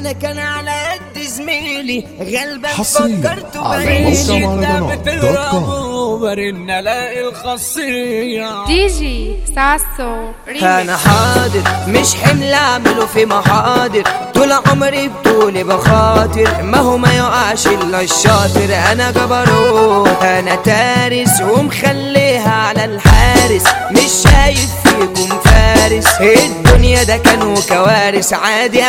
انا كان على قد زميلي غلبان حصرياً فكرت على بعيش موقع ده مهرجانات دوت كوم. بتهربوا برن الاقي الخاصية دي جي ساسو انا ريميكس حاضر مش حمل اعمله في محاضر طول عمري بطولي بخاطر ما هو ما يقعش الا الشاطر انا جبروت انا تارس ومخليها على الحارس مش شايف فيكم فارس الدنيا ده كانوا كوارث عادي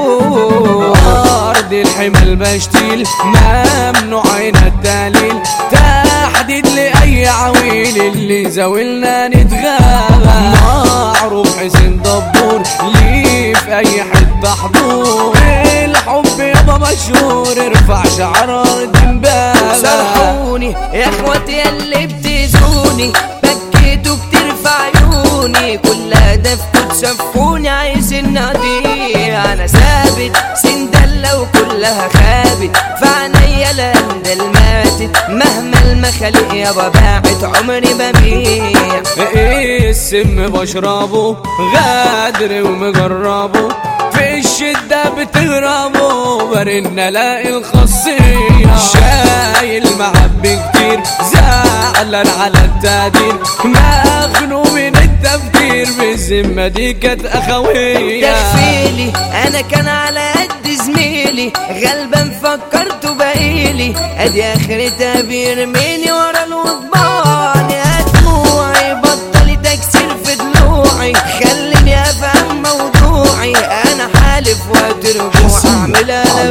اموت أرض الحمل بشتيل ممنوع هنا الدليل تحديد لأي عويل اللي زاولنا نتغابى معروف حسين دبور ليه في أي حتة حضور الحب يابا مشهور ارفع شعر أرض امبابة سرحوني يا اخواتي اللي بتزوني بكيتوا كتير في عيوني كل هدفكوا تسفوني عايز النادي انا ثابت سندلة وكلها خابت فعنيا لاندل ماتت مهما المخالق يابا باعت عمري ببيع ايه السم بشربه غادر ومجربه في الشدة بتهربه برن الاقي الخاصية شايل معبي كتير زعلان على التقدير مخنوق من التفكير بالذمة دي كانت اخوية تغفيلي انا كان على قد زميلي غلبان فكرت بقيلي ادي اخرتها بيرميني ورا الوضبان يا دموعي بطلي تكسير في ضلوعي خليني افهم موضوعي انا حالف وقت رجوع اعمل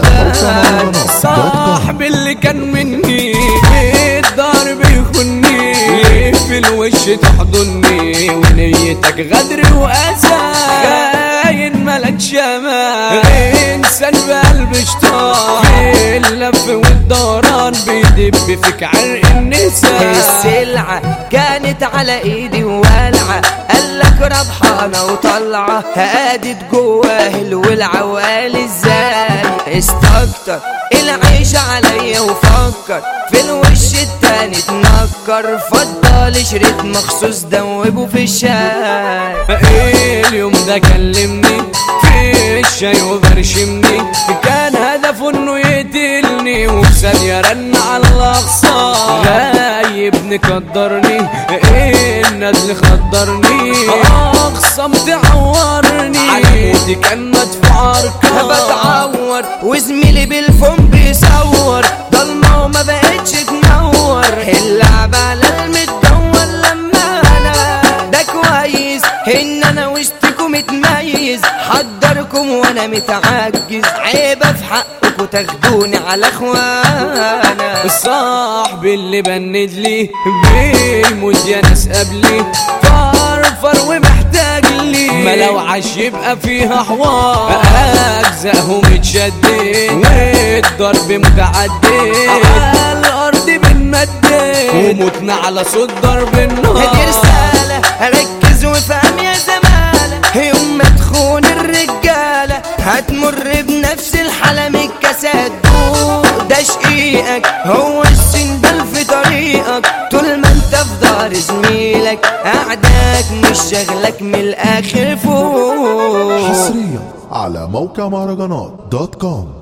قلبان صاحبي اللي كان مني الدار بيخني في الوش تحضني ونيتك غدر واسى خاين ملك شمال انسان بقلب شطار في اللف والدوران بيدب فيك عرق النساء السلعة كانت على ايدي والعة قالك ربحانة وطلعة هادت جواه الولعة وقال ازاي استكتر العيش عليا وفكر في الوش التاني اتنكر فضل شريط مخصوص دوبه في الشاي اليوم ده كلمني في الشاي وبرشمني كان هدفه انه يقتلني وفي ثانية رن على الاقصى غايبني قدرني الندل خدرني اقسم تعورني عليتي كان مدفوع اركان بتعور وزميلي بالفم بيصور ضلمة وما بقتش تنور اللعبة على المدور لما انا ده كويس ان انا وسطكم متميز حضركم وانا متعجز عيبة في حقكم تاخدوني على اخوانا الصاحب اللي بند لي بيموت يا ناس قبلي فرفر ومحتاج لي ما لو عاش يبقى فيها حوار اجزائهم اتشدد والضرب متعدد على الارض بنمدد وموتنا على صوت ضرب دي النار رسالة ركز وفهم يا زمالة يوم ما تخون الرجالة هتمر بنفس الحالة من الكاسات دوق ده شقيقك هو السندال في طريقك طول ما انت في دار زميلك اعداك مش شغلك من الاخر فوق حصريا على موقع مهرجانات دوت كوم